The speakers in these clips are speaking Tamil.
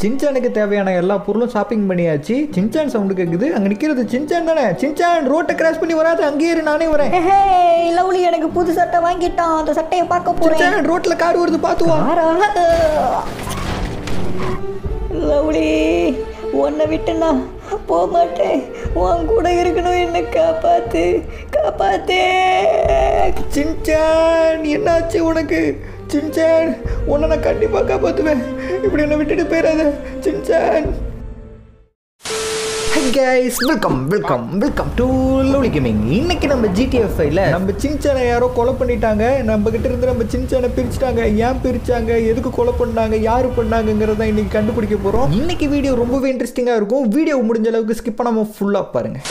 சின்சானுக்கு தேவையான எல்லா பொருளும் ஷாப்பிங் பண்ணியாச்சு சின்சான் சவுண்டு கேட்குது அங்கே நிற்கிறது சின்சான் தானே சின்சான் ரோட்டை கிராஸ் பண்ணி வராது அங்கேயே இரு நானே வரேன் ஹே லவ்லி எனக்கு புது சட்டை வாங்கிட்டான் அந்த சட்டையை பார்க்க போறேன் சின்சான் ரோட்ல கார் வருது பார்த்து வா ஆறா. லவ்லி உன்னை விட்டு நான் போக மாட்டேன் உன் கூட இருக்கணும் என்னை காப்பாத்து காப்பாத்து சின்சான் என்னாச்சு உனக்கு சின்சான் உன்னை நான் கண்டிப்பாக காப்பாற்றுவேன் இப்படி என்னை விட்டுட்டு போயிடாத Shinchan hi guys welcome welcome welcome to lovely gaming இன்னைக்கு நம்ம ஜிடிஎஃப் ஃபைவ்ல நம்ம சின்சானை யாரோ கொலை பண்ணிட்டாங்க நம்ம கிட்ட இருந்து நம்ம சின்சானை பிரிச்சுட்டாங்க ஏன் பிரிச்சாங்க எதுக்கு கொலை பண்ணாங்க யாரு பண்ணாங்கங்கிறத இன்னைக்கு கண்டுபிடிக்க போறோம் இன்னைக்கு வீடியோ ரொம்பவே இன்ட்ரெஸ்டிங்கா இருக்கும் வீடியோ முடிஞ்ச அளவுக்கு ஸ்கிப் பண்ணாம ஃபுல்லா பாருங்க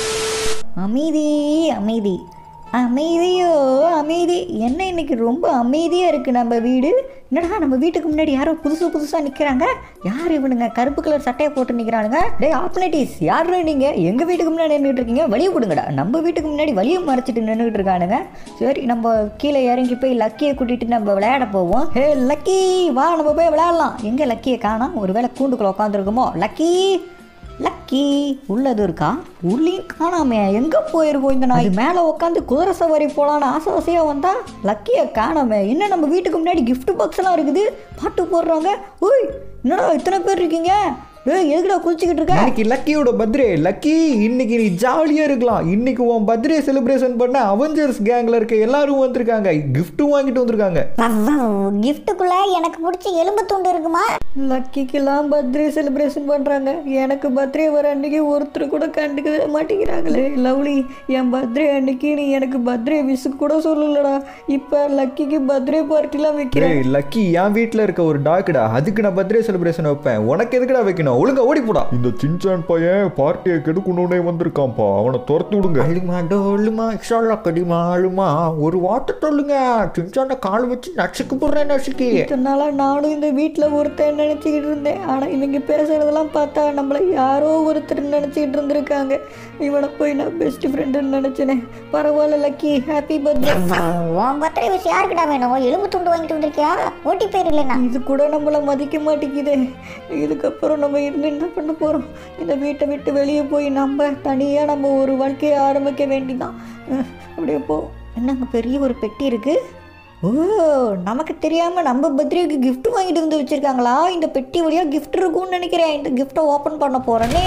அமைதி அமைதி அமைதியோ அமைதி என்ன இன்னைக்கு ரொம்ப அமைதியாக இருக்குது நம்ம வீடு என்னடா நம்ம வீட்டுக்கு முன்னாடி யாரோ புதுசு புதுசாக நிற்கிறாங்க யார் இவனுங்க கருப்பு கலர் சட்டையை போட்டு நிற்கிறானுங்க டே ஆப்னட்டிஸ் யாரு நீங்கள் எங்கள் வீட்டுக்கு முன்னாடி நின்றுட்டு இருக்கீங்க வழியை கொடுங்கடா நம்ம வீட்டுக்கு முன்னாடி வழியை மறைச்சிட்டு நின்றுட்டு இருக்கானுங்க சரி நம்ம கீழே இறங்கி போய் லக்கியை கூட்டிகிட்டு நம்ம விளையாட போவோம் ஹே லக்கி வா நம்ம போய் விளையாடலாம் எங்கே லக்கியை காணோம் ஒருவேளை கூண்டுக்குள்ள உட்காந்துருக்குமோ லக்கி லக்கி உள்ளது இருக்கா உள்ளேயும் காணாமே எங்கே போயிருக்கோம் இந்த நாய் மேலே உட்காந்து குதிரை சவாரி போகலான்னு ஆசை ஆசையாக வந்தா லக்கியை காணாமே என்ன நம்ம வீட்டுக்கு முன்னாடி gift பாக்ஸ் எல்லாம் இருக்குது பாட்டு போடுறாங்க ஓய் என்னடா இத்தனை பேர் இருக்கீங்க ஏய் எதுக்குடா குளிச்சுக்கிட்டு இருக்க இன்னைக்கு லக்கியோட பர்த்டே லக்கி இன்னைக்கு நீ ஜாலியா இருக்கலாம் இன்னைக்கு உன் பர்த்டே செலிப்ரேஷன் பண்ண அவெஞ்சர்ஸ் கேங்ல இருக்க எல்லாரும் வந்திருக்காங்க கிஃப்ட்டும் வாங்கிட்டு வந்திருக்காங்க கிஃப்ட்டுக்குள்ள எனக்கு பிடிச்ச எலும்பு துண்டு இருக்குமா லக்கிக்கெல்லாம் பர்த்டே செலிப்ரேஷன் பண்ணுறாங்க எனக்கு பர்த்டே வர அன்னைக்கு ஒருத்தர் கூட கண்டுக்கவே மாட்டேங்கிறாங்களே லவ்லி என் பர்த்டே அன்னைக்கு நீ எனக்கு பர்த்டே விஷ் கூட சொல்லலடா இப்போ லக்கிக்கு பர்த்டே பார்ட்டிலாம் வைக்கிறேன் ஏய் லக்கி என் வீட்ல இருக்க ஒரு டாக்குடா அதுக்கு நான் பர்த்டே செலிப்ரேஷன் வைப்பேன் உனக்கு எதுக்குடா வைக்கணும் ஒழுங்கா ஓடி போடா இந்த சின்சான் பையன் பார்ட்டியை கெடுக்கணும்னே வந்திருக்கான்ப்பா அவனை துரத்தி விடுங்க அழுமா டோலுமா எக்ஸ்ட்ரா கடிமா அழுமா ஒரு வாட்டர் சொல்லுங்க சின்சான கால் வச்சு நச்சுக்கு போடுறேன் நச்சுக்கு இத்தனை நாளாக நானும் இந்த வீட்டில் ஒருத்தன் நினச்சிக்கிட்டு இருந்தேன் ஆனால் இவங்க பேசுகிறதெல்லாம் பார்த்தா நம்மளை யாரோ ஒருத்தர் நினச்சிக்கிட்டு இருந்திருக்காங்க இவனை போய் நான் பெஸ்ட் ஃப்ரெண்டுன்னு நினச்சினேன் பரவாயில்ல லக்கி ஹாப்பி பர்த்டே உன் பர்த்டே விஷ் யாருக்கிட்ட வேணும் எலும்பு துண்டு வாங்கிட்டு வந்திருக்கியா ஓட்டி பேர் இல்லைன்னா இது கூட நம்மளை மதிக்க மாட்டேங்குதே இதுக்கப்புறம் நம்ம இருந்து என்ன பண்ண போகிறோம் இந்த வீட்டை விட்டு வெளியே போய் நம்ம தனியாக நம்ம ஒரு வாழ்க்கையை ஆரம்பிக்க வேண்டிதான் அஹ், அப்படியே போ என்னங்க பெரிய ஒரு பெட்டி இருக்கு ஓ நமக்கு தெரியாமல் நம்ம பர்த்டேக்கு gift வாங்கிட்டு வந்து வச்சுருக்காங்களா இந்த பெட்டி வழியாக gift இருக்கும்னு நினைக்கிறேன் இந்த கிஃப்ட்டை ஓப்பன் பண்ண போகிறேனே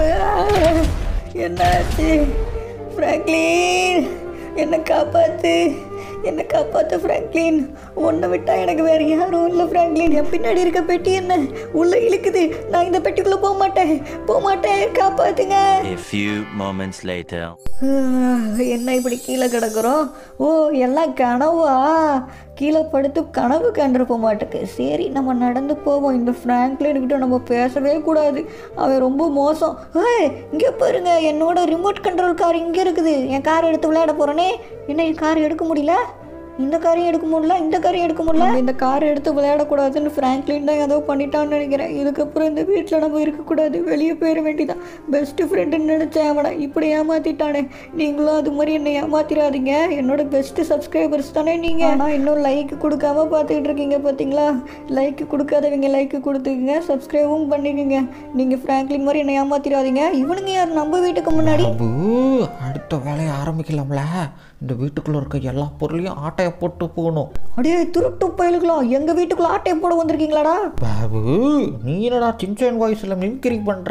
என்னாச்சு ஃப்ராங்க்லின் என்னை காப்பாத்து என்னை காப்பாத்து ஃப்ராங்க்லின் உன்னை விட்டா எனக்கு வேற யாரும் இல்லை ஃப்ராங்க்லின் என் பின்னாடி இருக்க பெட்டி என்ன உள்ள இழுக்குது நான் இந்த பெட்டிக்குள்ள போக மாட்டேன் போக மாட்டேன் காப்பாத்துங்க A few moments later. ஆஹ், என்ன இப்படி கீழே கிடக்குறோம் ஓ எல்லாம் கனவா கீழே படுத்து கனவு கண்டிருப்ப மாட்டுக்கு சரி நம்ம நடந்து போவோம் இந்த ஃப்ராங்க்லின்கிட்ட நம்ம பேசவே கூடாது அவன் ரொம்ப மோசம் ஏய் இங்கே பாருங்க என்னோட ரிமோட் கண்ட்ரோல் கார் இங்கே இருக்குது என் கார் எடுத்து விளையாட போகிறேனே என்ன என் கார் எடுக்க முடியல இந்த காரையும் எடுக்க முடியல இந்த காரையும் எடுக்க முடியல நம்ம இந்த கார் எடுத்து விளையாடக்கூடாதுன்னு ஃப்ராங்க்லின் தான் ஏதோ பண்ணிட்டான்னு நினைக்கிறேன் இதுக்கப்புறம் இந்த வீட்டில் நம்ம இருக்கக்கூடாது வெளியே போயிட வேண்டியதான் பெஸ்ட் ஃப்ரெண்டுன்னு நினச்சேன் அவனை இப்படி ஏமாத்திட்டானே நீங்களும் அது மாதிரி என்னை ஏமாத்திராதீங்க என்னோட பெஸ்ட் சப்ஸ்கிரைபர்ஸ் தானே நீங்கள் ஆனால் இன்னும் லைக் கொடுக்காம பார்த்துக்கிட்டு இருக்கீங்க பார்த்தீங்களா லைக் கொடுக்காதவங்க லைக் கொடுத்துக்குங்க சப்ஸ்கிரைபும் பண்ணிக்கோங்க நீங்கள் ஃப்ராங்க்லின் மாதிரி என்னை ஏமாத்திராதீங்க இவனுங்க யார் நம்ம வீட்டுக்கு முன்னாடி அபு அடுத்த வேலையை ஆரம்பிக்கலாம்ல இந்த வீட்டுக்குள்ள இருக்க எல்லா பொருளையும் ஆட்டைய போட்டு போகணும் அடே திருட்டு பயலுக்கலாம் எங்கள் வீட்டுக்குள்ள ஆட்டையை போட வந்திருக்கீங்களாடா பாபு நீ என்னடா சின்சான் வாய்ஸில் மிமிக்ரி பண்ணுற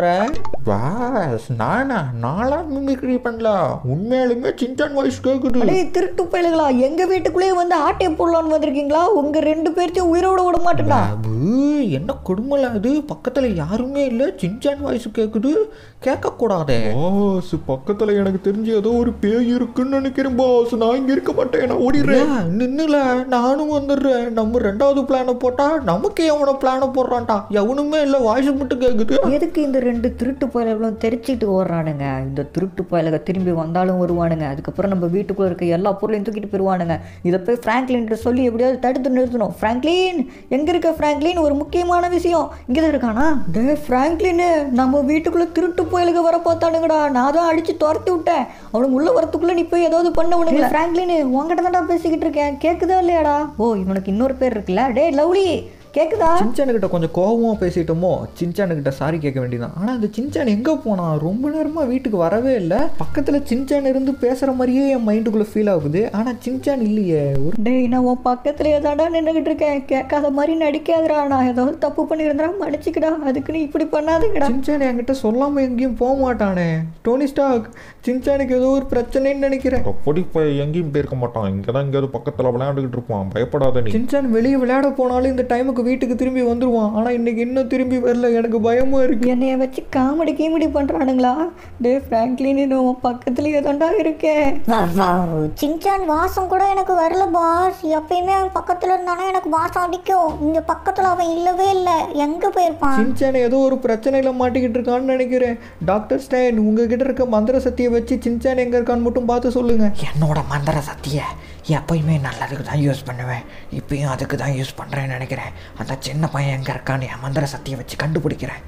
பாஸ் நானா நாளா மிமிக்ரி பண்ணல உண்மையாலுமே சின்சான் வாய்ஸ் கேட்குது அடே திருட்டு பயலுகளா எங்க வீட்டுக்குள்ளேயே வந்து ஆட்டையை போடலான்னு வந்திருக்கீங்களா உங்க ரெண்டு பேர்த்தையும் உயிரோட விட மாட்டேன்டா பாபு என்ன கொடுமல அது பக்கத்தில் யாருமே இல்லை சின்சான் வாய்ஸ் கேட்குது கேட்கக்கூடாதே பாஸ் பக்கத்துல எனக்கு தெரிஞ்சு ஏதோ ஒரு பேய் இருக்குன்னு நினைக்கிறேன் பாஸ் நான் இங்க இருக்க மாட்டேன் நான் ஓடிடுறேன் நின்னுல நானும் வந்துடுறேன் நம்ம ரெண்டாவது பிளானை போட்டா நமக்கு எவனை பிளானை போடுறான்டா எவனுமே இல்லை வாய்ஸ் மட்டும் கேட்குது எதுக்கு இந்த ரெண்டு திருட்டு பயல்களும் தெரிச்சிட்டு ஓடுறானுங்க இந்த திருட்டு பயலுக திரும்பி வந்தாலும் வருவானுங்க அதுக்கப்புறம் நம்ம வீட்டுக்குள்ள இருக்க எல்லா பொருளையும் தூக்கிட்டு போயிடுவானுங்க இதை போய் ஃப்ராங்க்லின்ட்டு சொல்லி எப்படியாவது தடுத்து நிறுத்தணும் ஃப்ராங்க்லின் எங்க இருக்க ஃப்ராங்க்லின் ஒரு முக்கியமான விஷயம் இங்கே தான் இருக்கானா டே ஃப்ராங்க்லின் நம்ம வீட்டுக்குள்ள திருட்டு பயலுக வர பார்த்தானுங்கடா நான் தான் அடிச்சு துரத்தி விட்டேன் அவனுக்கு உள்ள வரத்துக்குள்ள நீ போய் ஏதாவது பண்ணவனுங்க ஃப்ராங்க்லின் உங்ககிட்ட தான்டா பேசிக்கிட்டு இருக்கேன் கேட்குதா இல்லையாடா ஓ இவனுக்கு இன்னொரு பேர் இருக்குல்ல டே லவ்லி கேக்குதா சின்சானுக்கிட்ட கொஞ்சம் கோபமாக பேசிட்டோமோ சின்சானுக்கிட்ட சாரி கேட்க வேண்டியதான் ஆனால் அந்த சின்சான் எங்கே போனான் ரொம்ப நேரமாக வீட்டுக்கு வரவே இல்லை பக்கத்தில் சின்சான் இருந்து பேசுகிற மாதிரியே என் மைண்டுக்குள்ளே ஃபீல் ஆகுது ஆனால் சின்சான் இல்லையே ஒரு டேய் நான் உன் பக்கத்துலயே தாண்டா நின்றுகிட்டு இருக்கேன் கேட்காத மாதிரி நடிக்காதடா நான் ஏதாவது தப்பு பண்ணியிருந்தா மன்னிச்சுக்கடா அதுக்கு நீ இப்படி பண்ணாதீங்கடா சின்சான் என்கிட்ட சொல்லாமல் எங்கேயும் போக மாட்டானே டோனி ஸ்டாக் சின்சானுக்கு ஏதோ ஒரு பிரச்சனைன்னு நினைக்கிறேன் அப்படி இப்போ எங்கேயும் போயிருக்க மாட்டான் இங்கே தான் எங்கேயாவது பக்கத்தில் விளையாண்டுக்கிட்டு இருப்பான் பயப்படாத நீ சின்சான் வெளியே விளையாட போனாலும் இந்த டைமுக்கு வீட்டுக்கு திரும்பி வந்துருவான் ஆனால் இன்னைக்கு இன்னும் திரும்பி வரல எனக்கு பயமா இருக்கு என்னைய வச்சு காமெடி கீமெடி பண்ணுறானுங்களா டே ஃப்ராங்க்லின் நான் உன் பக்கத்துலயே தாண்டா இருக்கேன் வா, வா. சின்சான் வாசம் கூட எனக்கு வரல பாஸ் எப்பயுமே அவன் பக்கத்துல இருந்தானா எனக்கு வாசம் அடிக்கும் இங்க பக்கத்துல அவன் இல்லவே இல்லை எங்க போயிருப்பான் சின்சான் ஏதோ ஒரு பிரச்சனையில மாட்டிக்கிட்டு இருக்கான்னு நினைக்கிறேன் டாக்டர் ஸ்டைன் உங்ககிட்ட இருக்க மந்திர சக்தியை வச்சு சின்சான் எங்க இருக்கான்னு மட்டும் பார்த்து சொல்லுங்க என்னோட மந்திர சக்தியை எப்பயுமே நல்லதுக்கு தான் யூஸ் பண்ணுவேன் இப்பயும் அதுக்கு தான் யூஸ் பண்ணுறேன்னு நினைக்கிறேன் அந்த சின்ன பையன் எங்கே இருக்கான்னு என் மந்திர சக்தியை வச்சு கண்டுபிடிக்கிறேன்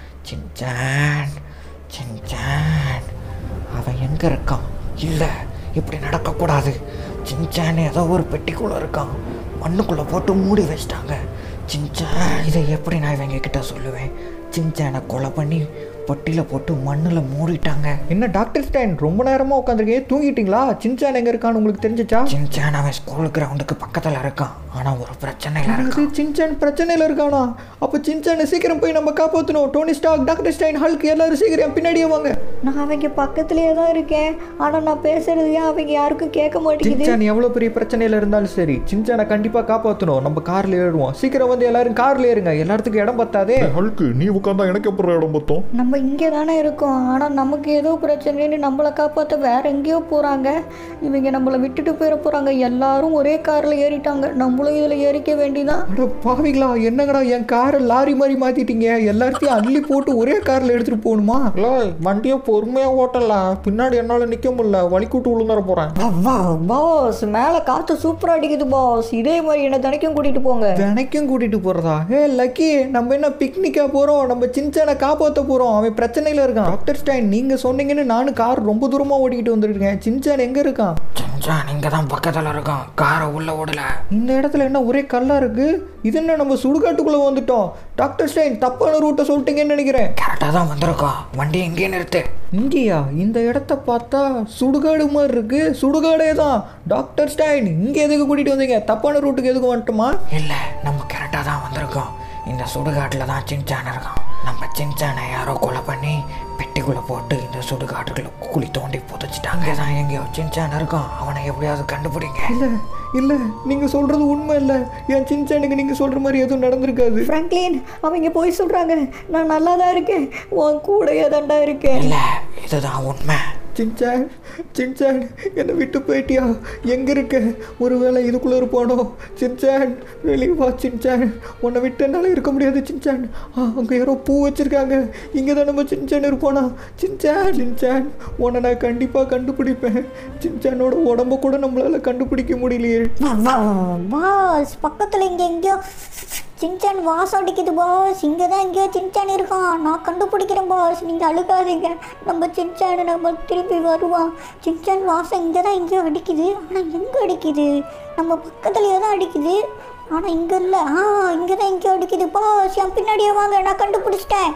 சின்சான் சின்சான் அவன் எங்கே இருக்கான் இல்லை இப்படி நடக்கக்கூடாது சின்சான் ஏதோ ஒரு பெட்டிக்குள்ளே இருக்கான் மண்ணுக்குள்ளே போட்டு மூடி வச்சிட்டாங்க சின்சான் இதை எப்படி நான் இவங்க கிட்ட சொல்லுவேன் சின்சானை கொலை பண்ணி பொட்டியில் போட்டு மண்ணில் மூடிட்டாங்க என்ன டாக்டர் ஸ்டைன் ரொம்ப நேரமா உட்காந்துருக்கீங்க தூங்கிட்டீங்களா சின்சான் எங்க இருக்கான்னு உங்களுக்கு தெரிஞ்சுச்சா சின்சான் அவன் ஸ்கூல் கிரவுண்டுக்கு பக்கத்தில் இருக்கான் ஆனால் ஒரு பிரச்சனையில் இருக்கான் அது சின்சான் பிரச்சனையில இருக்கானா அப்ப சின்சானை சீக்கிரம் போய் நம்ம காப்பாற்றணும் டோனி ஸ்டாக் டாக்டர் ஸ்டைன் ஹல்க் எல்லாரும் சீக்கிரம் பின்னாடியே வாங்க நான் அவங்க பக்கத்துலயே தான் இருக்கேன் ஆனால் நான் பேசுறது ஏன் அவங்க யாருக்கும் கேட்க மாட்டேங்குது சின்சான் எவ்வளவு பெரிய பிரச்சனையில இருந்தாலும் சரி சின்சானை கண்டிப்பா காப்பாற்றணும் நம்ம கார்ல ஏறுவோம் சீக்கிரம் வந்து எல்லாரும் கார்ல ஏறுங்க எல்லாத்துக்கும் இடம் பத்தாதே ஹல்க்கு நீ உட்காந்தா எனக்கு அப்புறம் இடம் பார்த்தோம் நம்ம இங்கே தானே இருக்கோம் ஆனால் நமக்கு ஏதோ பிரச்சனைன்னு நம்மளை காப்பாற்ற வேற எங்கேயோ போகிறாங்க இவங்க நம்மளை விட்டுட்டு போயிட போகிறாங்க எல்லாரும் ஒரே காரில் ஏறிட்டாங்க நம்மளும் இதில் ஏறிக்க வேண்டிதான் அட பாவிங்களா என்னங்கடா என் காரை லாரி மாதிரி மாத்திட்டீங்க எல்லாத்தையும் அள்ளி போட்டு ஒரே கார்ல எடுத்துட்டு போகணுமா இல்லை வண்டியை பொறுமையாக ஓட்டல பின்னாடி என்னால் நிற்க முடியல வழி கூட்டு விழுந்துற போகிறேன் பாஸ் மேலே காற்று சூப்பராக அடிக்குது பாஸ் இதே மாதிரி என்னை தினைக்கும் கூட்டிகிட்டு போங்க தினைக்கும் கூட்டிட்டு போறதா ஏ லக்கி நம்ம என்ன பிக்னிக்கா போறோம் நம்ம சின்சானை காப்பாத்த போறோம் அவன் பிரச்சனையில இருக்கான் டாக்டர் ஸ்டைன் நீங்க சொன்னீங்கன்னு நானும் கார் ரொம்ப தூரமா ஓட்டிக்கிட்டு வந்துருக்கேன் சின்சான் எங்க இருக்கான் சின்சான் இங்கே தான் பக்கத்தில் இருக்கான் காரை உள்ள ஓடல இந்த இடத்துல என்ன ஒரே கல்லா இருக்கு இது என்ன நம்ம சுடுகாட்டுக்குள்ள வந்துட்டோம் டாக்டர் ஸ்டைன் தப்பான ரூட்டை சொல்லிட்டீங்கன்னு நினைக்கிறேன் கரெக்டாக தான் வந்திருக்கோம் வண்டி எங்கேயே நிறுத்து இங்கேயா இந்த இடத்த பார்த்தா சுடுகாடு மாதிரி இருக்கு சுடுகாடே தான் டாக்டர் ஸ்டைன் இங்க எதுக்கு கூட்டிட்டு வந்தீங்க தப்பான ரூட்டுக்கு எதுக்கு வந்துட்டோமா இல்லை நம்ம கரெக்டாக தான் வந்திருக்கோம் இந்த சுடுகாட்டில் தான் சின்சான் இருக்கான் நம்ம சின்சானை யாரோ கொலை பண்ணி பெட்டிக்குள்ளே போட்டு இந்த சுடுகாட்டுக்குள்ள குழி தோண்டி புதைச்சிட்டாங்க தான் எங்கேயோ சின்சான் இருக்கான் அவனை எப்படியாவது கண்டுபிடிங்க இல்ல இல்ல நீங்க சொல்றது உண்மை இல்ல என் சின்சானுக்கு நீங்க சொல்ற மாதிரி எதுவும் நடந்திருக்காது ஃப்ராங்க்லின் அவங்க போய் சொல்கிறாங்க நான் நல்லா தான் இருக்கேன் உன் கூடயே தாண்டா இருக்கேன் இல்லை இதுதான் உண்மை சின்சான் சின்சான் என்னை விட்டு போயிட்டியா எங்கே இருக்க ஒருவேளை இதுக்குள்ளே இருப்பானோ சின்சான் வெளியே வா சின்சான் உன்னை விட்டு என்னால் இருக்க முடியாது சின்சான் ஆ அங்கே யாரோ பூ வச்சுருக்காங்க இங்கே தான் நம்ம சின்சான் இருப்பானா சின்சான் சின்சான் உன்னை நான் கண்டிப்பாக கண்டுபிடிப்பேன் சின்சானோட உடம்ப கூட நம்மளால் கண்டுபிடிக்க முடியலையே வா, வா, பாஸ் பக்கத்துல இங்க எங்கேயோ சின்சான் வாசம் அடிக்குது பாஸ் இங்க தான் எங்கேயோ சின்சான் இருக்கான் நான் கண்டுபிடிக்கிறேன் பாஸ் நீங்க அழுகாதீங்க நம்ம சின்சான் நம்ம திருப்பி வருவான் சின்சான் வாசம் இங்க தான் எங்கேயோ அடிக்குது ஆனா எங்க அடிக்குது நம்ம பக்கத்துலயே தான் அடிக்குது ஆனா இங்க இல்ல ஆ இங்க தான் எங்கேயோ அடிக்குது பாஸ் என் பின்னாடியே வாங்க நான் கண்டுபிடிச்சிட்டேன்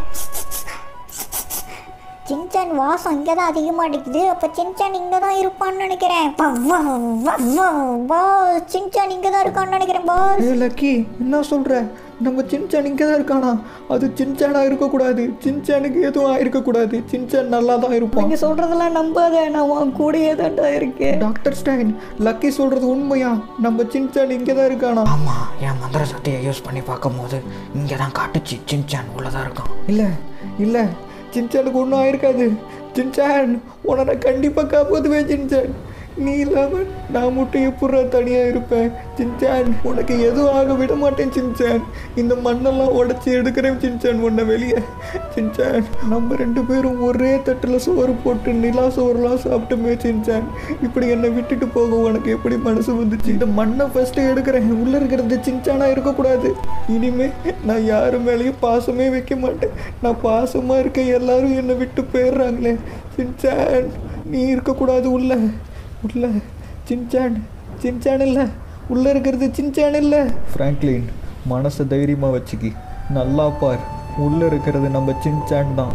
சின்சான் வாசம் இங்கே தான் அதிகமாக அடிக்குது அப்போ சின்சான் இங்கே தான் இருப்பான்னு நினைக்கிறேன் வா, வா, வா, வா, பாஸ் சின்சான் இங்கே தான் இருக்கான்னு நினைக்கிறேன் பாஸ் ஏ லக்கி என்ன சொல்கிற நம்ம சின்சான் இங்கே தான் இருக்கானா அது சின்சானாக இருக்கக்கூடாது சின்சானுக்கு எதுவும் ஆயிருக்கக்கூடாது சின்சான் நல்லா தான் இருப்பான் நீங்க சொல்றதெல்லாம் நம்பாத நான் உன் கூடயே தாண்டா இருக்கேன் டாக்டர் ஸ்டைன் லக்கி சொல்றது உண்மையா நம்ம சின்சான் இங்கே தான் இருக்கானா ஆமாம் என் மந்திர சக்தியை யூஸ் பண்ணி பார்க்கும்போது இங்கே தான் காட்டுச்சு சின்சான் உள்ளதாக இருக்கான் இல்லை இல்லை சின்சானுக்கு ஒன்றும் ஆயிருக்காது சின்சான் உன்னை நான் கண்டிப்பாக காப்பாற்றுவேன் சின்சான் நீ இல்லாமல் நான் மட்டும் எப்படா தனியாக இருப்பேன் சின்சான் உனக்கு எதுவும் ஆக விட மாட்டேன் சின்சான் இந்த மண்ணெல்லாம் உடச்சி எடுக்கிறேன் சின்சான் உன்னை வெளியே சின்சான் நம்ம ரெண்டு பேரும் ஒரே தட்டில் சோறு போட்டு நிலா சோறுலாம் சாப்பிட்டோமே சின்சான் இப்படி என்னை விட்டுட்டு போக உனக்கு எப்படி மனசு வந்துச்சு இந்த மண்ணை ஃபஸ்ட்டு எடுக்கிறேன் உள்ளே இருக்கிறது சின்சானாக இருக்கக்கூடாது இனிமே நான் யாரு மேலேயும் பாசமே வைக்க மாட்டேன் நான் பாசமாக இருக்க எல்லாரும் என்னை விட்டு போயிடுறாங்களே சின்சான் நீ இருக்கக்கூடாது உள்ள உள்ள சின்சான் சின்சான் இல்லை உள்ளே இருக்கிறது சின்சான் இல்லை ஃப்ராங்க்லின் மனசை தைரியமாக வச்சுக்கி நல்லா பார் உள்ளே இருக்கிறது நம்ம சின்சான் தான்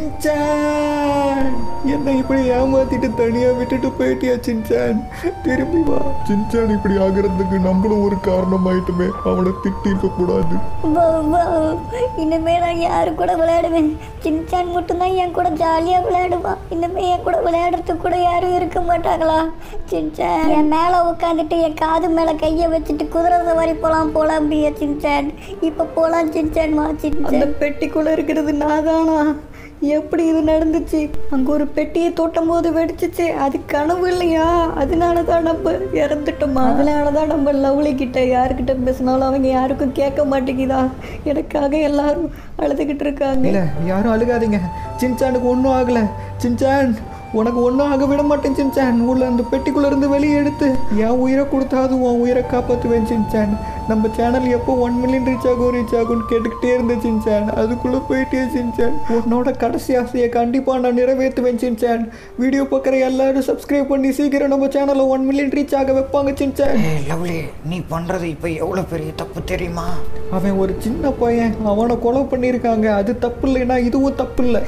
சின்சான் என்ன இப்படி ஏமாத்திட்டு தனியாக விட்டுட்டு போயிட்டியா சின்சான் திரும்பி வா சின்சான் இப்படி ஆகிறதுக்கு நம்மளும் ஒரு காரணம் ஆயிட்டுமே அவனை திட்டி இருக்க கூடாது போ, போ. இனிமே நான் யாரு கூட விளையாடுவேன் சின்சான் மட்டும்தான் என் கூட ஜாலியாக விளையாடுவான் இனிமே என் கூட விளையாடுறதுக்கு கூட யாரும் இருக்க மாட்டாங்களா சின்சான் என் மேலே உட்காந்துட்டு என் காது மேலே கையை வச்சுட்டு குதிரை சவாரி போகலாம் போகலாம் அப்படியே சின்சான் இப்போ போகலாம் சின்சான் வா அந்த சின்சான் பெட்டிக்குள்ள இருக்கிறது நான் தானா எப்படி இது நடந்துச்சு அங்க ஒரு பெட்டியை தொட்டும் போது வெடிச்சிச்சு அது கனவு இல்லையா அதனால தான் நம்ம இறந்துட்டோமா அதனால தான் நம்ம லவ்லி கிட்ட யாருக்கிட்ட பேசினாலும் அவங்க யாருக்கும் கேட்க மாட்டேங்குதா எனக்காக எல்லாரும் அழுதுகிட்டு இருக்காங்க இல்லை யாரும் அழுகாதீங்க சின்சானுக்கு ஒன்றும் ஆகலை சின்சான் உனக்கு ஒன்றும் ஆக விட மாட்டேன் சின்சான் உள்ள அந்த பெட்டிக்குள்ள இருந்து வெளியே எடுத்து என் உயிரை கொடுத்தாது உன் உயிரை காப்பாற்றுவேன் சின்சான் நம்ம சேனல் எப்போ ஒன் மில்லியன் ரீச் ஆகும் ரீச் ஆகும்னு கேட்டுக்கிட்டே இருந்தேன் சின்சான் அதுக்குள்ளே போயிட்டே சின்சான் உன்னோட கடைசி ஆசையை கண்டிப்பாக நான் நிறைவேற்றுவேன் சின்சான் வீடியோ பார்க்குற எல்லாரும் சப்ஸ்கிரைப் பண்ணி சீக்கிரம் நம்ம சேனலை ஒன் மில்லியன் ரீச் ஆக வைப்பாங்க சின்சான் ஏய் லவ்லி நீ பண்ணுறது இப்போ எவ்வளோ பெரிய தப்பு தெரியுமா அவன் ஒரு சின்ன பையன் அவனை கொலை பண்ணியிருக்காங்க அது தப்பு இல்லைன்னா இதுவும் தப்பு இல்லை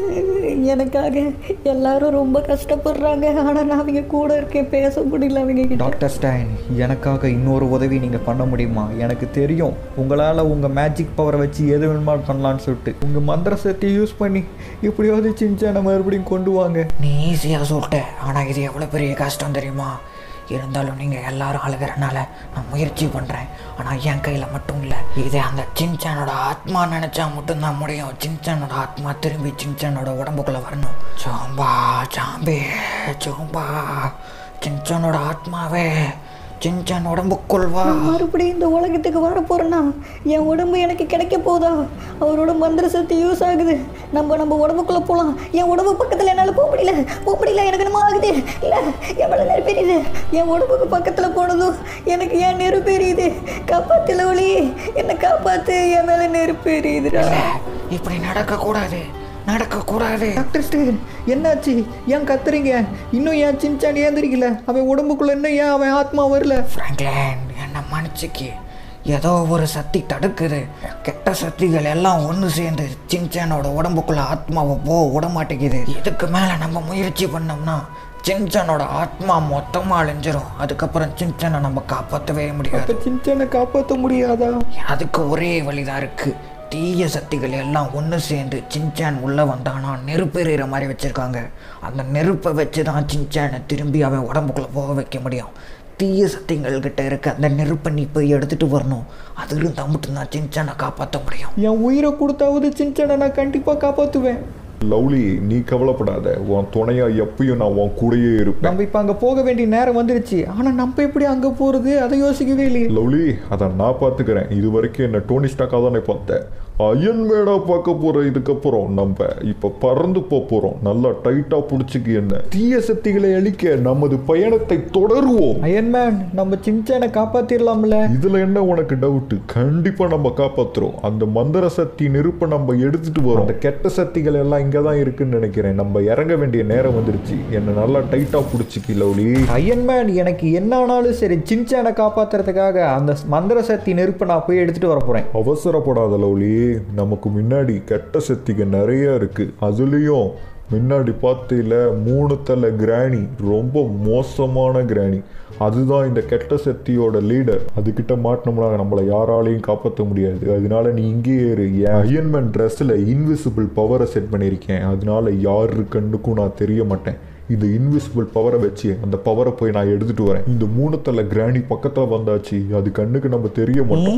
எனக்காக எல்லாரும் ரொம்ப கஷ்டப்படுறாங்க ஆனா நான் அவங்க கூட இருக்கேன் பேச முடியல அவங்க கிட்ட டாக்டர் ஸ்டைன் எனக்காக இன்னொரு உதவி நீங்கள் பண்ண முடியுமா எனக்கு தெரியும் உங்களால் உங்கள் மேஜிக் பவரை வச்சு எது வேணுமா பண்ணலான்னு சொல்லிட்டு உங்கள் மந்திர சக்தியை யூஸ் பண்ணி எப்படியாவது சின்சானை மறுபடியும் கொண்டு வாங்க நீ ஈஸியாக சொல்லிட்ட ஆனால் இது எவ்வளோ பெரிய கஷ்டம் தெரியுமா இருந்தாலும் நீங்கள் எல்லாரும் அழுகிறனால நான் முயற்சி பண்ணுறேன் ஆனால் என் கையில் மட்டும் இல்லை இது அந்த சின்சானோட ஆத்மா நினச்சா மட்டும்தான் முடியும் சின்சானோட ஆத்மா திரும்பி சின்சானோட உடம்புக்குள்ளே வரணும் சோம்பா சாம்பே சோம்பா சின்சானோட ஆத்மாவே சின்சான் உடம்புக்குள் வா நான் மறுபடியும் இந்த உலகத்துக்கு வர போறேன்னா என் உடம்பு எனக்கு கிடைக்க போதா அவரோட மந்திர சக்தி யூஸ் ஆகுது நம்ம நம்ம உடம்புக்குள்ள போகலாம் என் உடம்பு பக்கத்தில் என்னால் போக முடியல போக முடியல எனக்கு என்னமோ ஆகுது இல்லை என் மேலே நெருப்பு எரியுது என் உடம்புக்கு பக்கத்தில் போனதும் எனக்கு ஏன் நெருப்பு எரியுது காப்பாத்துல ஒளி என்னை காப்பாத்து என் மேலே நெருப்பு எரியுதுடா இப்படி நடக்கக்கூடாது நடக்கக்கூடாது டாக்டர் ஸ்டைன் என்னாச்சு ஏன் கத்துறீங்க இன்னும் ஏன் சின்சான் ஏந்திரிக்கல அவன் உடம்புக்குள்ள இன்னும் ஏன் அவன் ஆத்மா வரல ஃப்ராங்க்லேன் என்னை மன்னிச்சுக்கி ஏதோ ஒரு சக்தி தடுக்குது கெட்ட சக்திகள் எல்லாம் ஒன்று சேர்ந்து சின்சானோட உடம்புக்குள்ள ஆத்மாவை போ விட மாட்டேங்குது இதுக்கு மேலே நம்ம முயற்சி பண்ணோம்னா சின்சானோட ஆத்மா மொத்தமாக அழிஞ்சிரும் அதுக்கப்புறம் சின்சானை நம்ம காப்பாற்றவே முடியாது அப்போ சின்சானை காப்பாற்ற முடியாதா அதுக்கு ஒரே வழிதான் இருக்கு தீய சக்திகள் எல்லாம் ஒன்று சேர்ந்து சின்சான் உள்ளே வந்தானா நெருப்பு எறிகிற மாதிரி வச்சுருக்காங்க அந்த நெருப்பை வச்சு தான் சின்சானை திரும்பி அவன் உடம்புக்குள்ளே போக வைக்க முடியும் தீய சக்திகள் கிட்ட இருக்க அந்த நெருப்பை நீ போய் எடுத்துகிட்டு வரணும் அது இருந்தால் மட்டும்தான் சின்சானை காப்பாற்ற முடியும் என் உயிரை கொடுத்தாவது சின்சானை நான் கண்டிப்பாக காப்பாற்றுவேன் லவ்லி நீ கவலைப்படாத உன் துணையா எப்பயும் நான் உன் கூடயே இருப்பேன் நம்ம இப்போ அங்கே போக வேண்டிய நேரம் வந்துருச்சு ஆனால் நம்ம எப்படி அங்கே போகிறது அதை யோசிக்கவே இல்லையே லவ்லி அதை நான் பார்த்துக்கிறேன் இது வரைக்கும் என்ன டோனி ஸ்டாக்காக தானே பார்த்தேன் அயன் மேடா பார்க்க போற இதுக்கப்புறம் நம்ம இப்ப பறந்து போக போறோம் நல்லா டைட்டா பிடிச்சிக்கு என்ன தீய சக்திகளை அழிக்க நமது பயணத்தை தொடருவோம் அயன்மேன் நம்ம சின்சானை காப்பாற்றிடலாம்ல இதுல என்ன உனக்கு டவுட் கண்டிப்பா நம்ம காப்பாத்துறோம் அந்த மந்திர சக்தி நெருப்பை நம்ம எடுத்துட்டு வரோம் அந்த கெட்ட சக்திகள் எல்லாம் இங்க தான் இருக்குன்னு நினைக்கிறேன் நம்ம இறங்க வேண்டிய நேரம் வந்துருச்சு என்ன நல்லா டைட்டா பிடிச்சிக்கி லவ்லி அயன்மேன் எனக்கு என்ன ஆனாலும் சரி சின்சானை காப்பாத்துறதுக்காக அந்த மந்திர சக்தி நெருப்பை நான் போய் எடுத்துட்டு வர போறேன் அவசரப்படாத லவ்லி நமக்கு முன்னாடி கெட்ட சக்திகள் நிறைய இருக்கு அதுலேயும் முன்னாடி பார்த்தையில மூணு தலை கிராணி ரொம்ப மோசமான கிராணி அதுதான் இந்த கெட்ட சக்தியோட லீடர் அதுகிட்ட மாட்டினோம்னா நம்மளை யாராலையும் காப்பாற்ற முடியாது அதனால நீ இங்கேயே இரு என் அயன்மேன் ட்ரெஸ்ஸில் இன்விசிபிள் பவரை செட் பண்ணியிருக்கேன் அதனால யார் கண்ணுக்கும் நான் தெரிய மாட்டேன் இந்த இன்விசிபிள் பவரை வச்சு அந்த பவரை போய் நான் எடுத்துட்டு வரேன் இந்த மூணு தலை கிராணி பக்கத்தில் வந்தாச்சு அது கண்ணுக்கு நம்ம தெரிய மாட்டோம்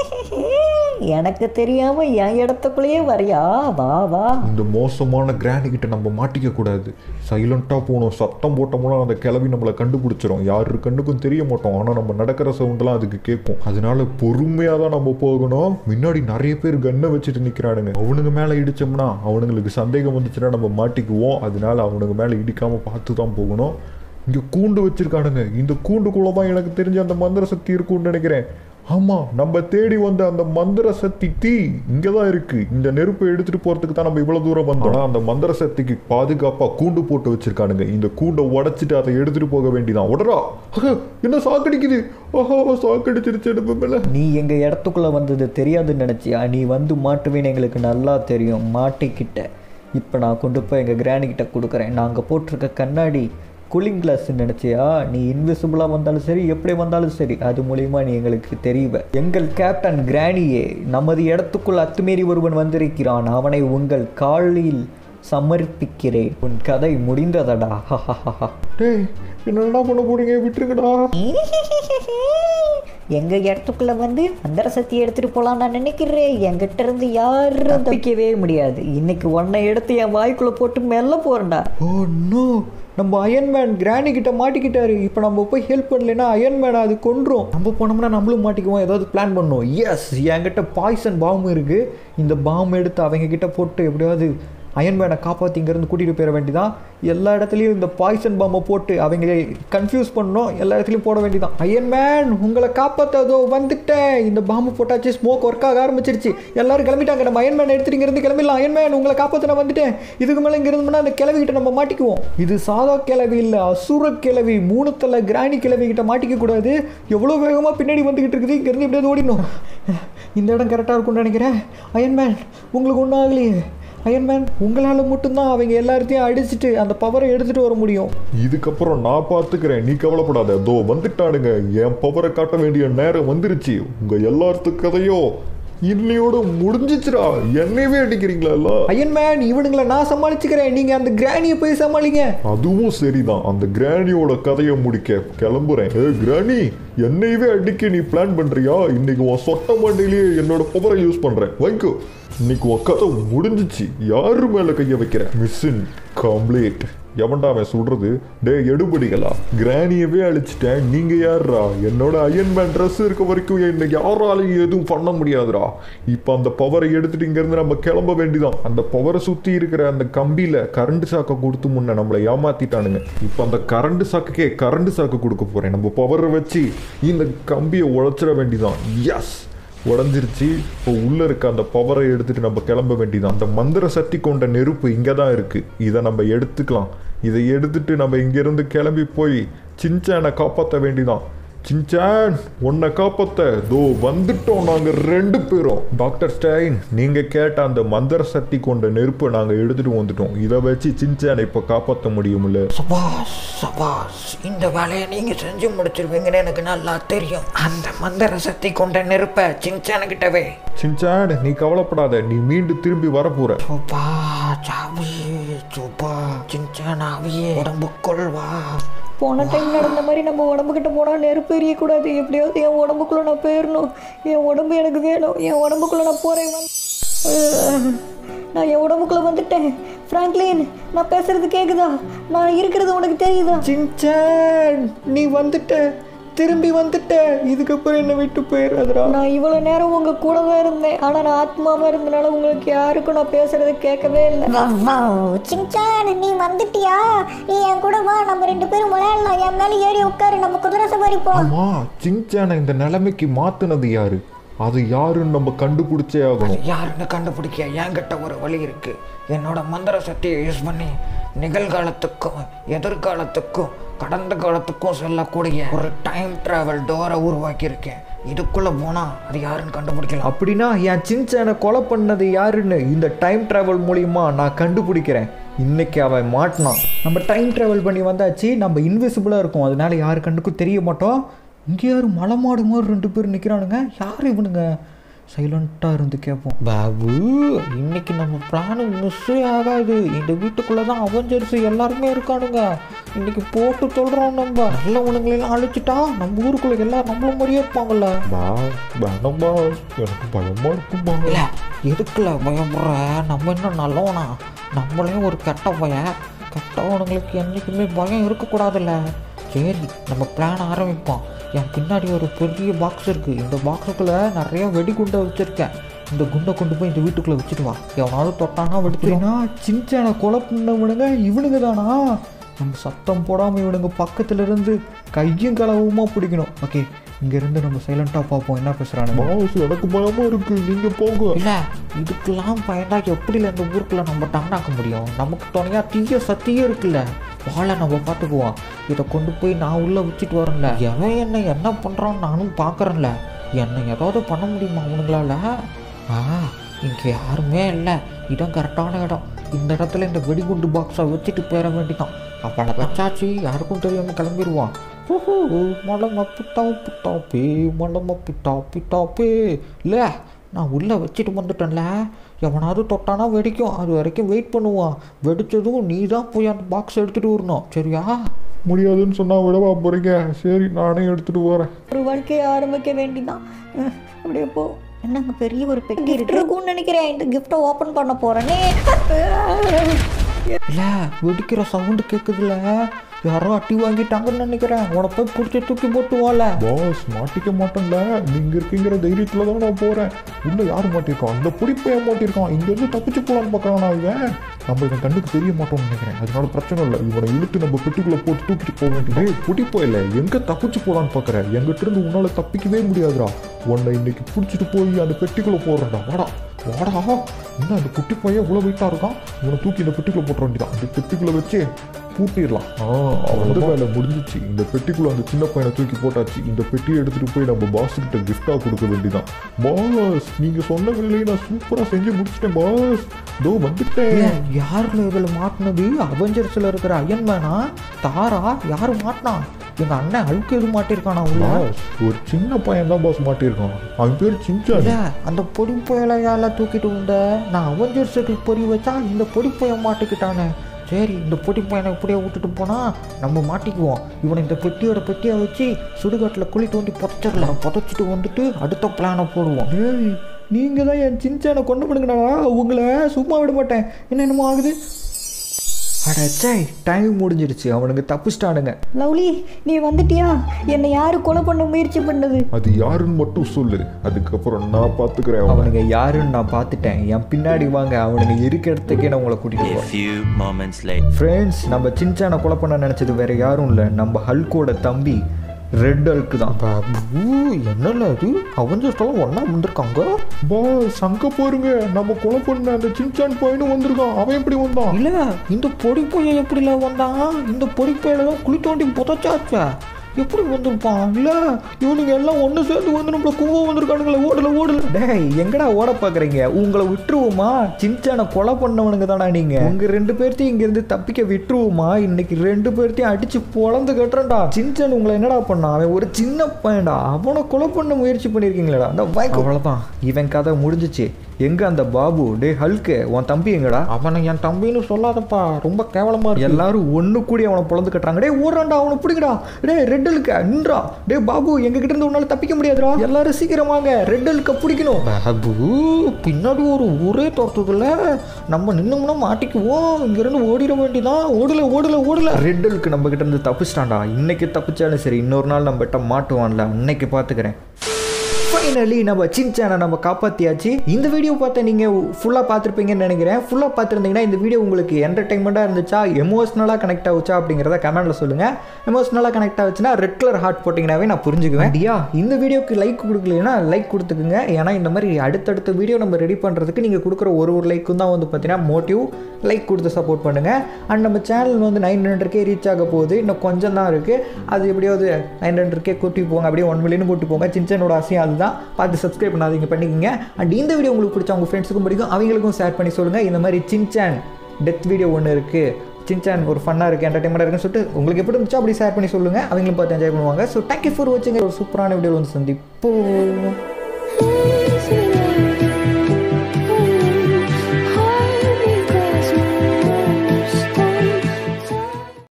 எனக்கு தெரியாம என் இடத்துக்குள்ளேயே வரியா வா வா இந்த மோசமான கிராணி கிட்ட நம்ம மாட்டிக்க கூடாது சைலண்டா போகணும் சத்தம் போட்டோம்னா அந்த கிளவி நம்மளை கண்டுபிடிச்சிரும் யாரு கண்ணுக்கும் தெரிய மாட்டோம் ஆனா நம்ம நடக்கிற சவுண்ட்லாம் அதுக்கு கேட்கும் அதனால பொறுமையா தான் நம்ம போகணும் முன்னாடி நிறைய பேர் கன்னை வச்சுட்டு நிக்கிறானுங்க அவனுங்க மேல இடிச்சோம்னா அவனுங்களுக்கு சந்தேகம் வந்துச்சுன்னா நம்ம மாட்டிக்குவோம் அதனால அவனுங்க மேல இடிக்காம பார்த்து தான் போகணும் இங்க கூண்டு வச்சிருக்கானுங்க இந்த கூண்டுக்குள்ள தான் எனக்கு தெரிஞ்ச அந்த மந்திர சக்தி இருக்கும்னு நினைக்கிறேன் ஆமா நம்ம தேடி வந்த அந்த மந்திர சக்தி தீ இங்கதான் இருக்கு இந்த நெருப்பை எடுத்துட்டு போறதுக்கு தான் நம்ம இவ்வளவு தூரம் வந்தோம் ஆனா அந்த மந்திர சக்திக்கு பாதுகாப்பா கூண்டு போட்டு வச்சிருக்கானுங்க இந்த கூண்டை உடைச்சிட்டு அதை எடுத்துட்டு போக வேண்டியதான் உடரா அஹ், என்ன சாக்கடிக்குது ஓஹோ சாக்கடிச்சிருச்சு எடுப்பு மேல நீ எங்கள் இடத்துக்குள்ளே வந்தது தெரியாதுன்னு நினச்சியா நீ வந்து மாட்டுவேன்னு எங்களுக்கு நல்லா தெரியும் மாட்டிக்கிட்ட இப்போ நான் கொண்டு போய் எங்கள் கிராணி கிட்ட கொடுக்குறேன் நாங்கள் போட்டிருக்க கண்ணாடி கூலிங் கிளாஸ்ன்னு நினச்சியா நீ இன்விசிபிளாக வந்தாலும் சரி எப்படி வந்தாலும் சரி அது மூலியமா நீ எங்களுக்கு தெரிவ எங்கள் கேப்டன் கிராணியே நமது இடத்துக்குள் அத்துமீறி ஒருவன் வந்திருக்கிறான் அவனை உங்கள் காலில் சமர்ப்பிக்கிறேன் உன் கதை முடிந்ததடா ஹஹஹஹா டேய் என்னடா பண்ண போறீங்க விட்டுருங்கடா எங்க இடத்துக்குள்ள வந்து மந்திர சக்தி எடுத்துட்டு போலாம் நான் நினைக்கிறேன் என்கிட்ட இருந்து யாரும் தப்பிக்கவே முடியாது இன்னைக்கு உன்னை எடுத்து என் வாய்க்குள்ள போட்டு மெல்ல போறேன்டா ஓ நோ நம்ம அயன்மேன் கிராணி கிட்ட மாட்டிக்கிட்டாரு இப்போ நம்ம போய் ஹெல்ப் பண்ணலைன்னா அயன்மேனை அது கொன்றும் நம்ம போனோம்னா நம்மளும் மாட்டிக்குவோம் ஏதாவது பிளான் பண்ணோம் எஸ் என்கிட்ட பாய்சன் பாம் இருக்கு இந்த பாம் எடுத்து அவங்க கிட்ட போட்டு எப்படியாவது அயன்மேனை காப்பாற்றி இங்கேருந்து கூட்டிகிட்டு போயிட வேண்டியதான் எல்லா இடத்துலையும் இந்த பாய்சன் பாம்பை போட்டு அவங்கள கன்ஃபியூஸ் பண்ணோம் எல்லா இடத்துலையும் போட வேண்டியதான் அயன்மேன் உங்களை காப்பாற்றாதோ வந்துட்டேன் இந்த பாம்பு போட்டாச்சு ஸ்மோக் ஒர்க் ஆக ஆரம்பிச்சிருச்சு எல்லாரும் கிளம்பிட்டாங்க நம்ம அயன்மேன் எடுத்துட்டு இங்கேருந்து கிளம்பிடலாம் அயன்மேன் உங்களை காப்பாற்ற நான் வந்துட்டேன் இதுக்கு மேலே இங்கே இருந்தோம்னா அந்த கிளவிகிட்ட நம்ம மாட்டிக்குவோம் இது சாதா கிளவி இல்லை அசுர கிளவி மூணு தலை கிராணி கிளவி கிட்ட மாட்டிக்க கூடாது எவ்வளோ வேகமாக பின்னாடி வந்துகிட்டு இருக்குது இங்கேருந்து எப்படியாவது ஓடிடணும் இந்த இடம் கரெக்டாக இருக்கும்னு நினைக்கிறேன் அயன்மேன் உங்களுக்கு ஒன்றும் ஆகலையே அயன்மேன் உங்களால் மட்டும்தான் அவங்க எல்லாத்தையும் அடிச்சுட்டு அந்த பவரை எடுத்துகிட்டு வர முடியும் இதுக்கப்புறம் நான் பார்த்துக்கிறேன் நீ கவலைப்படாத தோ வந்துட்டானுங்க என் பவரை காட்ட வேண்டிய நேரம் வந்துருச்சு உங்க எல்லாத்து கதையும் இன்னையோட முடிஞ்சிச்சுடா என்னையவே அடிக்கிறீங்களா எல்லாம் அயன்மேன் இவனுங்களை நான் சமாளிச்சுக்கிறேன் நீங்கள் அந்த கிராணியை போய் சமாளிங்க அதுவும் சரிதான் அந்த கிராணியோட கதையை முடிக்க கிளம்புறேன் ஏ கிராணி என்னையவே அடிக்க நீ பிளான் பண்றியா இன்னைக்கு உன் சொட்ட மண்டையிலேயே என்னோட பவரை யூஸ் பண்றேன் வைக்கோ இன்னைக்கு உன் கதை முடிஞ்சிச்சு யாரு மேல கைய வைக்கிற மிஷின் கம்ப்ளீட் எவன்டா அவன் சுடுறது டே எடுபடிகளா கிராணியவே அழிச்சிட்டேன் நீங்க யாருடா என்னோட அயன்மேன் ட்ரெஸ் இருக்க வரைக்கும் என்னை யாராலையும் எதுவும் பண்ண முடியாதுடா இப்போ அந்த பவரை எடுத்துட்டு இங்க இருந்து நம்ம கிளம்ப வேண்டிதான் அந்த பவரை சுத்தி இருக்கிற அந்த கம்பியில கரண்ட் சாக்கை கொடுத்து முன்ன நம்மளை ஏமாத்திட்டானுங்க இப்போ அந்த கரண்ட் சாக்குக்கே கரண்ட் சாக்கு கொடுக்க போறேன் நம்ம பவரை வச்சு இந்த கம்பியை உழைச்சிட வேண்டிதான் எஸ் உடஞ்சிருச்சு இப்போ உள்ள இருக்க அந்த பவரை எடுத்துட்டு நம்ம கிளம்ப வேண்டியதான் அந்த மந்திர சக்தி கொண்ட நெருப்பு இங்கே தான் இருக்கு இதை நம்ம எடுத்துக்கலாம் இதை எடுத்துட்டு நம்ம இங்கிருந்து கிளம்பி போய் சின்சானை காப்பாற்ற வேண்டியதான் சின்சான் உன்னை காப்பாத்த தோ வந்துட்டோம் நாங்க ரெண்டு பேரும் டாக்டர் ஸ்டைன் நீங்க கேட்ட அந்த மந்திர சக்தி கொண்ட நெருப்பை நாங்க எடுத்துட்டு வந்துட்டோம் இதை வச்சு சின்சானை இப்ப காப்பாற்ற முடியும்ல சபாஸ் சபாஸ் இந்த வேலையை நீங்கள் செஞ்சு முடிச்சிருவீங்கன்னு எனக்கு நல்லா தெரியும் அந்த மந்திர சக்தி கொண்ட நெருப்பை சின்சானுக்கிட்டவே சின்சான் நீ கவலைப்படாத நீ மீண்டும் திரும்பி வரப்போற சுபா சாவி சுபா சின்சானாவியே உடம்புக்குள் வா போன டைம் நடந்த மாதிரி நம்ம உடம்புக்கிட்ட போனால் நெருப்பு எரியக்கூடாது எப்படியாவது என் உடம்புக்குள்ளே நான் போயிடணும் என் உடம்பு எனக்கு வேணும் என் உடம்புக்குள்ளே நான் போகிறேன் நான் என் உடம்புக்குள்ளே வந்துட்டேன் ஃப்ராங்க்லின் நான் பேசுறது கேட்குதா நான் இருக்கிறது உனக்கு தெரியுதா சின்சான் நீ வந்துட்ட திரும்பி வந்துட்ட இதுக்கப்புறம் என்னை விட்டு போயிடாதடா நான் இவ்வளோ நேரம் உங்கள் கூட தான் இருந்தேன் ஆனால் நான் ஆத்மாவாக இருந்தனால உங்களுக்கு யாருக்கும் நான் பேசுறது கேட்கவே இல்லை சிங்சான் நீ வந்துட்டியா நீ என் கூட வா நம்ம ரெண்டு பேரும் விளையாடலாம் என் மேலே ஏறி உட்காரு நம்ம குதிரை சவாரி போலாம் ஆமா சின்சானை இந்த நிலைமைக்கு மாத்துனது யாரு அது யாருன்னு நம்ம கண்டுபிடிச்சே ஆகணும் யாருன்னு கண்டுபிடிக்க என்கிட்ட ஒரு வழி இருக்கு என்னோட மந்திர சக்தியை யூஸ் பண்ணி நிகழ்காலத்துக்கும் எதிர்காலத்துக்கும் கடந்த காலத்துக்கும் செல்லக்கூடிய ஒரு டைம் டிராவல் டோரை உருவாக்கியிருக்கேன் இதுக்குள்ள போனா அது யாருன்னு கண்டுபிடிக்கலாம் அப்படின்னா என் சின்சானை கொலை பண்ணது யாருன்னு இந்த டைம் டிராவல் மூலியமா நான் கண்டுபிடிக்கிறேன் இன்னைக்கு அவன் மாட்டினான் நம்ம டைம் டிராவல் பண்ணி வந்தாச்சு நம்ம இன்விசிபிளாக இருக்கும் அதனால யாரு கண்டுக்கும் தெரிய மாட்டோம் இங்கே யாரு மலை மாடு மாதிரி ரெண்டு பேர் நிற்கிறானுங்க யார் இவனுங்க சைலண்ட்டாக இருந்து கேட்போம் பாபு இன்னைக்கு நம்ம பிளானு மிஸ்ஸே ஆகாது இந்த வீட்டுக்குள்ளே தான் அவஞ்சர்ஸ் எல்லாருமே இருக்கானுங்க இன்னைக்கு போட்டு சொல்கிறோம் நம்ம நல்லவனுங்களெல்லாம் அழிச்சிட்டா நம்ம ஊருக்குள்ளே எல்லாரும் நம்மள மாதிரியே இருப்பாங்கல்ல பா வேணாம்பா எனக்கு பயமா இருக்கும்பா இல்லை எதுக்குல பயப்படுற நம்ம என்ன நல்லவனா நம்மளே ஒரு கெட்ட பையன் கெட்டவனுங்களுக்கு என்றைக்குமே பயம் இருக்கக்கூடாதுல்ல சரி நம்ம பிளான் ஆரம்பிப்போம் என் பின்னாடி ஒரு பெரிய பாக்ஸ் இருக்குது இந்த பாக்ஸுக்குள்ளே நிறைய வெடிகுண்டை வச்சுருக்கேன் இந்த குண்டை கொண்டு போய் இந்த வீட்டுக்குள்ளே வச்சுட்டு வா எவனாலும் தொட்டானா வெடிச்சிடும் அப்படின்னா சின்சானை கொலை பண்ணவனுங்க இவனுங்க தானா நம்ம சத்தம் போடாமல் இவனுங்க பக்கத்துல இருந்து கையும் களவுமா பிடிக்கணும் ஓகே இங்கேருந்து நம்ம சைலண்ட்டாக பார்ப்போம் என்ன பேசுகிறானுங்க பாஸ் எனக்கு பயமா இருக்கு நீங்க போங்க இல்லை இதுக்கெல்லாம் பயந்தா எப்படில இந்த ஊருக்குள்ள நம்ம டம்னாக்க முடியும் நமக்கு துணையா தீய சத்தியம் இருக்குல்ல வாழை நம்ம பார்த்துக்குவோம் இதை கொண்டு போய் நான் உள்ளே வச்சுட்டு வரேன்ல எவன் என்ன என்ன பண்ணுறான்னு நானும் பார்க்குறேன்ல என்னை ஏதாவது பண்ண முடியுமா அவனுங்களால ஆ இங்கே யாருமே இல்லை இடம் கரெக்டான இடம் இந்த இடத்துல இந்த வெடிகுண்டு பாக்ஸை வச்சுட்டு போயிட வேண்டிதான் அவளை வச்சாச்சு யாருக்கும் தெரியாமல் கிளம்பிடுவான் ஓஹோ மலம புட்டா புட்டாப்பே மலம புட்டா புட்டாப்பே இல்லை நான் உள்ளே வச்சுட்டு வந்துட்டேன்ல எவனாவது தொட்டானா வெடிக்கும் அது வரைக்கும் வெயிட் பண்ணுவான் வெடிச்சதும் நீ தான் போய் அந்த பாக்ஸ் எடுத்துகிட்டு வரணும் சரியா முடியாதுன்னு சொன்னா விடவா போறீங்க சரி நானே எடுத்துட்டு வரேன் ஒரு வாழ்க்கையை ஆரம்பிக்க வேண்டிதான் அஹ், அப்படியே போ என்னங்க பெரிய ஒரு பெட்டி இருக்குன்னு நினைக்கிறேன் இந்த கிஃப்ட்டை ஓப்பன் பண்ண போறேனே இல்லை வெடிக்கிற சவுண்டு கேட்குதுல யாரோ அட்டி வாங்கிட்டாங்கன்னு நினைக்கிறேன் உன போய் பிடிச்சி தூக்கி போட்டு வாழ பாஸ் மாட்டிக்க மாட்டேன்ல நீங்க இருக்கீங்கிற தைரியத்துல தான் நான் போறேன் உள்ள யார் மாட்டிருக்கான் அந்த பிடிப்பைய மாட்டிருக்கான் இங்க இருந்து தப்பிச்சு போலான்னு பார்க்கறான் நான் இவன் நம்ம இவன் கண்ணுக்கு தெரிய மாட்டோம்னு நினைக்கிறேன் அதனால பிரச்சனை இல்லை இவனை இழுத்து நம்ம பெட்டிக்குள்ள போட்டு தூக்கிட்டு போக வேண்டியது பிடிப்போ இல்லை எங்க தப்பிச்சு போலான்னு பார்க்கற எங்கிட்ட இருந்து உன்னால தப்பிக்கவே முடியாதுடா உன்னை இன்னைக்கு பிடிச்சிட்டு போய் அந்த பெட்டிக்குள்ள போடுறடா வாடா வாடா என்ன அந்த குட்டி பையன் இவ்வளோ வெயிட்டாக இருக்கான் இவனை தூக்கி இந்த பெட்டிக்குள்ள போட்டுற வேண்டியதான் இந்த பெட்டிக்குள்ள வச்சு பூட்டிடலாம் ஆ அவனோட வேலை முடிஞ்சிச்சு இந்த பெட்டிக்குள்ள அந்த சின்ன பையனை தூக்கி போட்டாச்சு இந்த பெட்டியை எடுத்துட்டு போய் நம்ம பாஸ் கிட்ட கிஃப்டா கொடுக்க வேண்டியதான் பாஸ் நீங்க சொன்ன வேலையை நான் சூப்பரா செஞ்சு முடிச்சிட்டேன் பாஸ் இதோ வந்துட்டேன் யாருல இதில் மாட்டினது அவெஞ்சர்ஸில் இருக்கிற அயன்மேனா தாரா யார் மாட்டினா எங்கள் அண்ணன் அழுக்கு எதுவும் மாட்டிருக்கானா உள்ள பாஸ் ஒரு சின்ன பையன் தான் பாஸ் மாட்டியிருக்கான் அவன் பேர் சின்சான் இல்ல அந்த பொடி புயலையால தூக்கிட்டு வந்த நான் அவெஞ்சர்ஸுக்கு பொறி வச்சா இந்த பொடி புயல் மாட்டிக்கிட்டானே சரி இந்த பொடி பையனை இப்படியே விட்டுட்டு போனா நம்ம மாட்டிக்குவோம் இவனை இந்த பெட்டியோட பெட்டியை வச்சு சுடுகாட்டில் குழி தோண்டி புதைச்சிடலாம் புதைச்சிட்டு வந்துட்டு அடுத்த பிளானை போடுவோம் ஏய் நீங்கள் தான் என் சின்சானை கொண்டு பண்ணுங்கடா உங்களை சும்மா விட மாட்டேன் என்ன என்னமோ ஆகுது அடச்சே டைம் முடிஞ்சிருச்சு அவனுங்க தப்பிச்சிட்டானுங்க லவ்லி நீ வந்துட்டியா என்னை யாரு கொலை பண்ண முயற்சி பண்ணது அது யாருன்னு மட்டும் சொல்லு அதுக்கப்புறம் நான் பாத்துக்கிறேன் அவனை அவனுங்க யாருன்னு நான் பார்த்துட்டேன் என் பின்னாடி வாங்க அவனுங்க இருக்க இடத்துக்கே நான் உங்களை கூட்டிட்டு A போறேன் few moments later. ஃப்ரெண்ட்ஸ் நம்ம சின்சானை கொலை பண்ண நினச்சது வேற யாரும் இல்லை நம்ம ஹல்கோட தம்பி ரெட் ஹல்க்கு தான் என்னல அது அவெஞ்சர்ஸ்லாம் ஒன்றா வந்திருக்காங்க பாஸ் அங்க பாருங்க நம்ம கொலை பண்ண அந்த சின்சான் பையனும் வந்திருக்கான் அவன் எப்படி வந்தான் இல்ல இந்த பொடி பையன் எப்படில வந்தான் இந்த பொடி பையில தான் குழி தோண்டி புதைச்சாச்சா எப்படி வந்திருப்பான் இல்ல இவனுங்க எல்லாம் ஒன்று சேர்ந்து வந்து நம்மள கூவ வந்திருக்கானுங்களே ஓடல ஓடல டேய் எங்கடா ஓட பார்க்குறீங்க உங்களை விட்டுருவோமா சின்சானை கொலை பண்ணவனுங்க தானா நீங்க உங்க ரெண்டு பேர்த்தையும் இங்கிருந்து தப்பிக்க விட்டுருவோமா இன்னைக்கு ரெண்டு பேர்த்தையும் அடிச்சு பொழந்து கட்டுறேன்டா சின்சான் உங்களை என்னடா பண்ணான் அவன் ஒரு சின்ன பையன்டா அவனை கொலை பண்ண முயற்சி பண்ணியிருக்கீங்களா அந்த அவ்வளோதான் இவன் கதை முடிஞ்சிச்சு எங்க அந்த பாபு டேய் ஹல்கு உன் தம்பி எங்கடா அவனை என் தம்பின்னு சொல்லாதப்பா ரொம்ப கேவலமா இருக்கு எல்லாரும் ஒண்ணு கூடி அவனை பொழந்து கட்டுறாங்க டேய் ஓடுறான்டா அவனை பிடிக்கடா டேய் ரெட் ஹல்க நின்றா டேய் பாபு எங்க கிட்ட இருந்து உன்னால தப்பிக்க முடியாதுடா எல்லாரும் சீக்கிரம் வாங்க ரெட் ஹல்க பிடிக்கணும் பாபு பின்னாடி ஒரு ஊரே தோட்டத்துல நம்ம நின்னோம்னா மாட்டிக்குவோம் இங்கிருந்து ஓடிட வேண்டியதான் ஓடல ஓடல ஓடல ரெட் ஹல்க் நம்ம கிட்ட இருந்து தப்பிச்சிட்டான்டா இன்னைக்கு தப்பிச்சாலும் சரி இன்னொரு நாள் நம்ம கிட்ட மாட்டுவான்ல அன்னைக்கு பார்த்துக்கிறேன் ஃபைனலி நம்ம சின்சானை நம்ம காப்பாற்றியாச்சு இந்த வீடியோ பார்த்த நீங்கள் ஃபுல்லாக பார்த்துருப்பீங்கன்னு நினைக்கிறேன் ஃபுல்லாக பார்த்துருந்தீங்கன்னா இந்த வீடியோ உங்களுக்கு என்டர்டைன்மெண்ட்டாக இருந்துச்சா எமோஷ்னலாக கனெக்ட் ஆகுச்சா அப்படிங்கிறத கமெண்ட்டில் சொல்லுங்கள் எமோஷ்னலாக கனெக்ட் ஆச்சுன்னா ரெட் கலர் ஹார்ட் போட்டிங்கனாவே நான் புரிஞ்சுக்குவேன் ஐயா இந்த வீடியோக்கு லைக் கொடுக்கலனா லைக் கொடுத்துக்குங்க ஏன்னா இந்த மாதிரி அடுத்தடுத்த வீடியோ நம்ம ரெடி பண்ணுறதுக்கு நீங்கள் கொடுக்குற ஒரு ஒரு லைக்கும் தான் வந்து பார்த்தீங்கன்னா மோட்டிவ் லைக் கொடுத்து சப்போர்ட் பண்ணுங்கள் அண்ட் நம்ம சேனல் வந்து நைன் ஹண்ட்ரட்கே ரீச் ஆக போகுது இன்னும் கொஞ்சம் தான் இருக்குது அது எப்படியாவது நைன் ஹண்ட்ரட்கே கூட்டி போங்க அப்படியே ஒன் மில்லியன் கூட்டி போங்க சின்சனோட ஆசையும் அதுதான் பார்த்து சப்ஸ்கிரைப் பண்ணாதீங்க பண்ணிக்கோங்க அண்ட் இந்த வீடியோ உங்களுக்கு பிடிச்ச உங்கள் ஃப்ரெண்ட்ஸுக்கும் பிடிக்கும் அவங்களுக்கும் ஷேர் பண்ணி சொல்லுங்கள் இந்த மாதிரி சின்சான் டெத் வீடியோ ஒன்று இருக்குது சின்சான் ஒரு ஃபன்னாக இருக்குது என்டர்டைன்மெண்ட்டாக இருக்குன்னு சொல்லிட்டு உங்களுக்கு எப்படி இருந்துச்சோ அப்படி ஷேர் பண்ணி சொல்லுங்கள் அவங்களும் பார்த்து என்ஜாய் பண்ணுவாங்க ஸோ தேங்க்யூ ஃபார் வாட்சிங் ஒரு சூப்பரான வீடியோ வந்து சந்திப்போம்